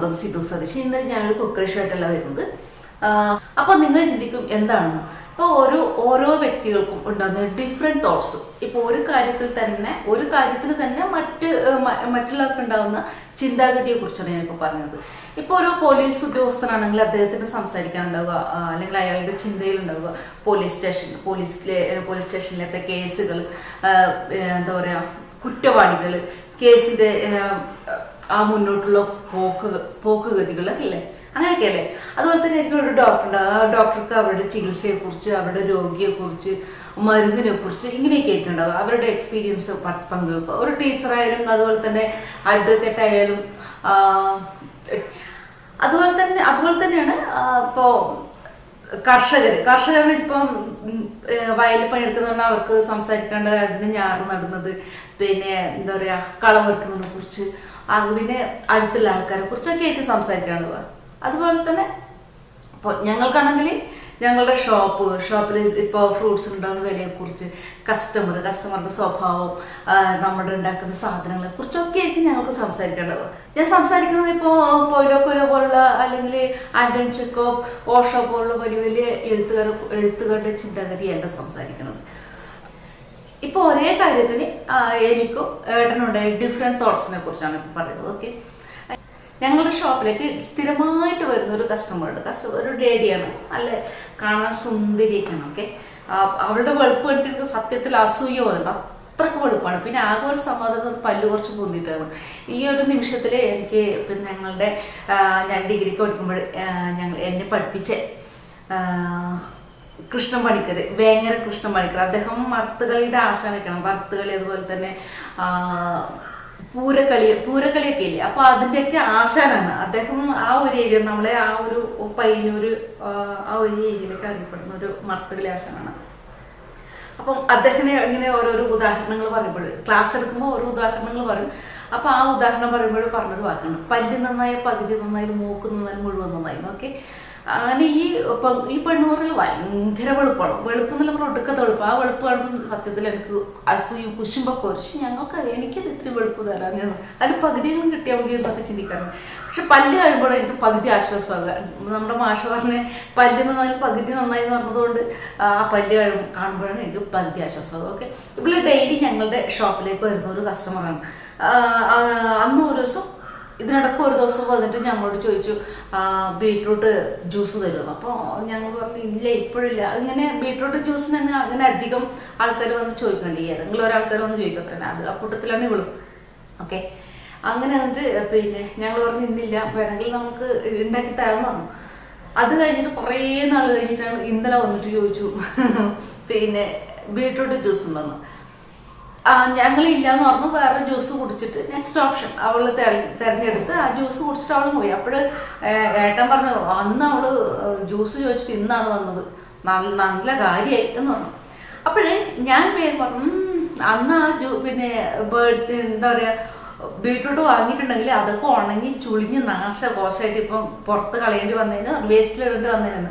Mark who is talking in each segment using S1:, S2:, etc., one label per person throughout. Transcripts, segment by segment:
S1: സ്വന്തം സിധു സതീഷ് ഇന്ന് ഞാനൊരു കുക്കറി ഷർട്ടല്ല വരുന്നത് അപ്പോൾ നിങ്ങൾ ചിന്തിക്കും എന്താണെന്ന് ഇപ്പോൾ ഓരോ ഓരോ വ്യക്തികൾക്കും ഉണ്ടാകുന്ന ഡിഫറെൻറ്റ് തോട്ട്സ് ഇപ്പോൾ ഒരു കാര്യത്തിൽ തന്നെ ഒരു കാര്യത്തിന് തന്നെ മറ്റ് ഏഹ്, മ- മറ്റുള്ളവർക്ക് ഉണ്ടാകുന്ന ചിന്താഗതിയെ കുറിച്ചാണ് ഞാനിപ്പോൾ പറഞ്ഞത് ഇപ്പോൾ ഒരു പോലീസ് ഉദ്യോഗസ്ഥനാണെങ്കിൽ അദ്ദേഹത്തിന് സംസാരിക്കാനുണ്ടാവുക ആ, അല്ലെങ്കിൽ അയാളുടെ ചിന്തയിലുണ്ടാവുക പോലീസ് സ്റ്റേഷൻ പോലീസിലെ പോലീസ് സ്റ്റേഷനിലത്തെ കേസുകൾ എന്താ പറയുക കുറ്റവാളികൾ കേസിൻ്റെ ആ മുന്നോട്ടുള്ള പോക്ക് പോക്കുഗതികൾ അല്ലേ അങ്ങനെയൊക്കെയല്ലേ അതുപോലെ തന്നെ ആയിരിക്കും ഒരു ഡോക്ടർ ഉണ്ടാവുക ആ ഡോക്ടർക്ക് അവരുടെ ചികിത്സയെക്കുറിച്ച് അവരുടെ രോഗിയെക്കുറിച്ച് മരുന്നിനെ കുറിച്ച് ഇങ്ങനെയൊക്കെ ആയിരിക്കും ഉണ്ടാവുക അവരുടെ എക്സ്പീരിയൻസ് പങ്കുവെക്കുക ഒരു ടീച്ചറായാലും അതുപോലെ തന്നെ അഡ്വക്കേറ്റ് ആയാലും ആ, അതുപോലെ തന്നെ അതുപോലെ തന്നെയാണ് ഇപ്പോൾ കർഷകർ കർഷകരുടെ ഇപ്പം ഉം, ഏഹ് വയലിൽ പണിയെടുക്കുന്നതുകൊണ്ട് അവർക്ക് സംസാരിക്കേണ്ട അതിന് ഞാറ് നടുന്നത് പിന്നെ എന്താ പറയുക കളമെടുക്കുന്നതിനെ കുറിച്ച് ആ, പിന്നെ അടുത്തുള്ള ആൾക്കാരെ കുറിച്ചൊക്കെ ആയിരിക്കും സംസാരിക്കാനുള്ളത് അതുപോലെ തന്നെ ഇപ്പോൾ ഞങ്ങൾക്കാണെങ്കിൽ ഞങ്ങളുടെ ഷോപ്പ് ഷോപ്പിൽ ഇപ്പോൾ ഫ്രൂട്ട്സ് ഉണ്ടാകുന്ന വിലയെക്കുറിച്ച് കസ്റ്റമർ കസ്റ്റമറുടെ സ്വഭാവം ആ, നമ്മുടെ ഉണ്ടാക്കുന്ന സാധനങ്ങളെ കുറിച്ചൊക്കെ ആയിരിക്കും ഞങ്ങൾക്ക് സംസാരിക്കേണ്ടത് ഞാൻ സംസാരിക്കുന്നത് ഇപ്പോൾ പോയിലോക്കോലോ പോലുള്ള അല്ലെങ്കിൽ ആന്റൺ ചെക്കോ ഓഷോ പോലുള്ള വലിയ വലിയ എഴുത്തുകാർ എഴുത്തുകാരുടെ ചിന്താഗതിയല്ല സംസാരിക്കുന്നത് ഇപ്പോൾ ഒരേ കാര്യത്തിന് ആ, എനിക്കും ഏട്ടനുണ്ടായ ഡിഫറെൻറ്റ് തോട്ട്സിനെ കുറിച്ചാണ് ഇപ്പോൾ പറയുന്നത് ഓക്കെ ഞങ്ങളുടെ ഷോപ്പിലേക്ക് സ്ഥിരമായിട്ട് വരുന്ന ഒരു കസ്റ്റമർ ഉണ്ട് കസ്റ്റമർ ഒരു ലേഡിയാണ് നല്ല കാണാൻ സുന്ദരിയൊക്കെയാണ് ഓക്കെ അവളുടെ വെളുപ്പ് കണ്ടിട്ട് എനിക്ക് സത്യത്തിൽ അസൂയ വന്നിട്ട് അത്രക്ക് വെളുപ്പാണ് പിന്നെ ആകെ ഒരു സമാധാനം പല്ല് കുറച്ച് പൊന്തിയിട്ടാണ് ഈ ഒരു നിമിഷത്തിൽ എനിക്ക് പിന്നെ ഞങ്ങളുടെ ആ, ഞാൻ ഡിഗ്രിക്ക് പഠിക്കുമ്പോൾ ഞങ്ങൾ എന്നെ പഠിപ്പിച്ച ആ, കൃഷ്ണൻ പണിക്കർ വേങ്ങര കൃഷ്ണൻ പണിക്കർ അദ്ദേഹം മർത്തുകളിയുടെ ആശാനൊക്കെയാണ് മർത്തുകളി അതുപോലെ തന്നെ ആ, പൂരക്കളി പൂരക്കളിയൊക്കെ ഇല്ലേ അപ്പൊ അതിൻ്റെയൊക്കെ ആശാനാണ് അദ്ദേഹം ആ ഒരു ഏരിയ നമ്മളെ ആ ഒരു പയ്യന്നൂര് ആ, ആ ഒരു ഏരിയയിലേക്ക് അറിയപ്പെടുന്ന ഒരു മർത്തുകളി ആശാനാണ് അപ്പം അദ്ദേഹത്തിന് ഇങ്ങനെ ഓരോരോ ഉദാഹരണങ്ങൾ പറയുമ്പോൾ ക്ലാസ് എടുക്കുമ്പോൾ ഓരോ ഉദാഹരണങ്ങൾ പറയും അപ്പോൾ ആ ഉദാഹരണം പറയുമ്പോൾ പറഞ്ഞൊരു വാക്കുണ്ട് പല്ല് നന്നായ പകുതി നന്നായാലും മൂക്ക് നന്നായാലും മുഴുവൻ നന്നായി ഓക്കെ അങ്ങനെ ഈ ഇപ്പം ഈ പെണ്ണ് പറഞ്ഞാൽ ഭയങ്കര വെളുപ്പാണ് വെളുപ്പ് എന്നുള്ള പറഞ്ഞാൽ ഒടുക്കത്തെ വെളുപ്പ് ആ വെളുപ്പ് കാണുമ്പോൾ സത്യത്തിൽ എനിക്ക് അസൂയും കുശുമ്പൊക്കെ കുറച്ച് ഞങ്ങൾക്ക് എനിക്കത് ഇത്തിരി വെളുപ്പ് തരാൻ അതിൽ പകുതിയെങ്കിലും കിട്ടിയാൽ മതി എന്നൊക്കെ ചിന്തിക്കാറുണ്ട് പക്ഷെ പല്ല് കഴിയുമ്പോൾ എനിക്ക് പകുതി ആശ്വാസമാകുക നമ്മുടെ മാഷ പറഞ്ഞ പല്ല് നന്നായി പകുതി നന്നായി എന്ന് പറഞ്ഞതുകൊണ്ട് ആ പല്ല് കഴിയും കാണുമ്പോഴാണ് എനിക്ക് പകുതി ആശ്വാസമാകുക ഓക്കെ ഇവിടെ ഡെയിലി ഞങ്ങളുടെ ഷോപ്പിലേക്ക് വരുന്ന ഒരു കസ്റ്റമറാണ് അന്ന് ഒരു ദിവസം ഇതിനിടയ്ക്ക് ഒരു ദിവസം വന്നിട്ട് ഞങ്ങളോട് ചോദിച്ചു ആ, ബീട്രൂട്ട് ജ്യൂസ് തരുമെന്ന് അപ്പോൾ ഞങ്ങൾ പറഞ്ഞു ഇല്ല ഇപ്പോഴില്ല ഇങ്ങനെ ബീട്രൂട്ട് ജ്യൂസിന് തന്നെ അങ്ങനെ അധികം ആൾക്കാർ വന്ന് ചോദിക്കുന്നില്ല ഏതെങ്കിലും ഒരാൾക്കാർ വന്ന് ചോദിക്കത്രേ അത് ആ കൂട്ടത്തിലാണ് ഇവളും ഓക്കെ അങ്ങനെ എന്നിട്ട് പിന്നെ ഞങ്ങൾ പറഞ്ഞു ഇന്നില്ല വേണമെങ്കിൽ നമുക്ക് ഉണ്ടാക്കി തരാമെന്ന് പറഞ്ഞു അത് കഴിഞ്ഞിട്ട് കുറേ നാൾ കഴിഞ്ഞിട്ടാണ് ഇന്നലെ വന്നിട്ട് ചോദിച്ചു പിന്നെ ബീട്രൂട്ട് ജ്യൂസ് ഉണ്ടെന്ന് ആ ഞങ്ങളില്ല എന്ന് പറഞ്ഞു വേറെ ജ്യൂസ് കുടിച്ചിട്ട് നെക്സ്റ്റ് ഓപ്ഷൻ അവൾ തിരഞ്ഞെടുത്ത് ആ ജ്യൂസ് കുടിച്ചിട്ട് അവൾ പോയി അപ്പോൾ ഏട്ടൻ പറഞ്ഞു അന്ന് അവള് ജ്യൂസ് ചോദിച്ചിട്ട് ഇന്നാണ് വന്നത് നല്ല നല്ല കാര്യമായി എന്ന് പറഞ്ഞു അപ്പോഴേ ഞാൻ വേഗം പറഞ്ഞു "ഉം, അന്ന് ആ ജ്യൂ പിന്നെ ബേർഡ്സ് എന്താ പറയുക ബീട്രൂട്ട് വാങ്ങിയിട്ടുണ്ടെങ്കിൽ അതൊക്കെ ഉണങ്ങി ചുളിഞ്ഞ് നാശകോശമായിട്ട് ഇപ്പം പുറത്ത് കളയേണ്ടി വന്നതിന് വേസ്റ്റിലിടേണ്ടി വന്നതിന്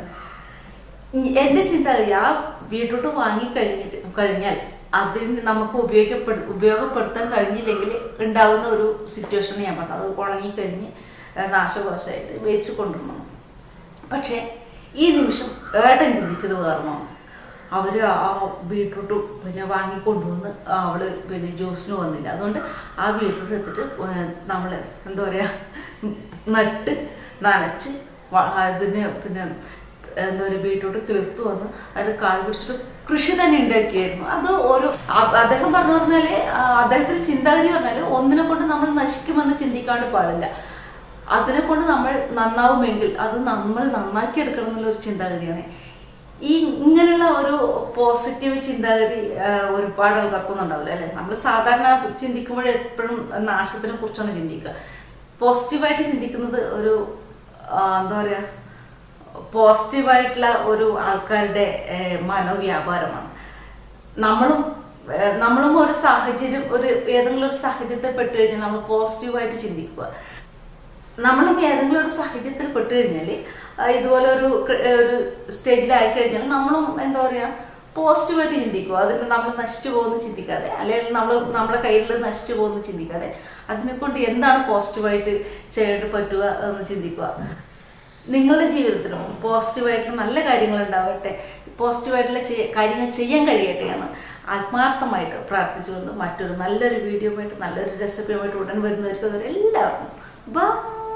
S1: എൻ്റെ ചിന്താഗതി ആ ബീട്രൂട്ട് വാങ്ങി കഴിഞ്ഞിട്ട് കഴിഞ്ഞാൽ അതിന് നമുക്ക് ഉപയോഗിക്കപ്പെടു ഉപയോഗപ്പെടുത്താൻ കഴിഞ്ഞില്ലെങ്കിൽ ഉണ്ടാകുന്ന ഒരു സിറ്റുവേഷൻ ഞാൻ പറഞ്ഞു അത് ഉണങ്ങിക്കഴിഞ്ഞ് നാശകോശമായിട്ട് വേസ്റ്റ് കൊണ്ടുവരണം പക്ഷേ ഈ നിമിഷം ഏട്ടൻ ചിന്തിച്ചത് വേറെന്നാണ് അവർ ആ ബീട്രൂട്ട് പിന്നെ വാങ്ങിക്കൊണ്ടുവന്ന് അവള് പിന്നെ ജ്യൂസിന് വന്നില്ല അതുകൊണ്ട് ആ ബീട്രൂട്ട് എടുത്തിട്ട് നമ്മൾ എന്താ പറയുക നട്ട് നനച്ച് വ- അതിന് പിന്നെ എന്താ പറയുക ബീട്രൂട്ട് കിളിർത്ത് വന്ന് അതിന് കാൽ പിടിച്ചിട്ട് കൃഷി തന്നെ ഉണ്ടാക്കിയായിരുന്നു അത് ഓരോ അ- അദ്ദേഹം പറഞ്ഞു പറഞ്ഞാല് ആ, അദ്ദേഹത്തിന്റെ ചിന്താഗതി പറഞ്ഞാല് ഒന്നിനെ കൊണ്ട് നമ്മൾ നശിക്കുമെന്ന് ചിന്തിക്കാണ്ട് പാടില്ല അതിനെ കൊണ്ട് നമ്മൾ നന്നാവുമെങ്കിൽ അത് നമ്മൾ നന്നാക്കി എടുക്കണം എന്നുള്ള ഒരു ചിന്താഗതിയാണ് ഈ ഇങ്ങനെയുള്ള ഒരു പോസിറ്റീവ് ചിന്താഗതി ആ, ഒരുപാട് ആൾക്കാർക്കൊന്നും ഉണ്ടാവില്ല അല്ലെ നമ്മൾ സാധാരണ ചിന്തിക്കുമ്പോൾ എപ്പോഴും നാശത്തിനെ കുറിച്ചാണ് ചിന്തിക്കുക പോസിറ്റീവായിട്ട് ചിന്തിക്കുന്നത് ഒരു ആ, എന്താ പറയുക പോസിറ്റീവായിട്ടുള്ള ഒരു ആൾക്കാരുടെ ഏഹ്, മനോവ്യാപാരമാണ് നമ്മളും ഏഹ്, നമ്മളും ഒരു സാഹചര്യം ഒരു ഏതെങ്കിലും ഒരു സാഹചര്യത്തിൽ പെട്ട് കഴിഞ്ഞാൽ നമ്മൾ പോസിറ്റീവായിട്ട് ചിന്തിക്കുക നമ്മളും ഏതെങ്കിലും ഒരു സാഹചര്യത്തിൽ പെട്ട് കഴിഞ്ഞാൽ ഇതുപോലെ ഒരു ക്ര- ഒരു സ്റ്റേജിലായി കഴിഞ്ഞാൽ നമ്മളും എന്താ പറയുക പോസിറ്റീവായിട്ട് ചിന്തിക്കുക അതിന് നമ്മൾ നശിച്ചു പോകുന്നു ചിന്തിക്കാതെ അല്ലെങ്കിൽ നമ്മൾ നമ്മളെ കയ്യിൽ നശിച്ചു പോകുന്നു ചിന്തിക്കാതെ അതിനെ കൊണ്ട് എന്താണ് പോസിറ്റീവായിട്ട് ചെയ്യാൻ പറ്റുക എന്ന് ചിന്തിക്കുക നിങ്ങളുടെ ജീവിതത്തിലും പോസിറ്റീവായിട്ടുള്ള നല്ല കാര്യങ്ങൾ ഉണ്ടാവട്ടെ പോസിറ്റീവായിട്ടുള്ള ചെയ്യ- കാര്യങ്ങൾ ചെയ്യാൻ കഴിയട്ടെ എന്ന് ആത്മാർത്ഥമായിട്ട് പ്രാർത്ഥിച്ചുകൊണ്ട് മറ്റൊരു നല്ലൊരു വീഡിയോ ആയിട്ട് നല്ലൊരു റെസിപ്പിയുമായിട്ട് ഉടൻ വരുന്നവർക്ക് എല്ലാവർക്കും ബൈ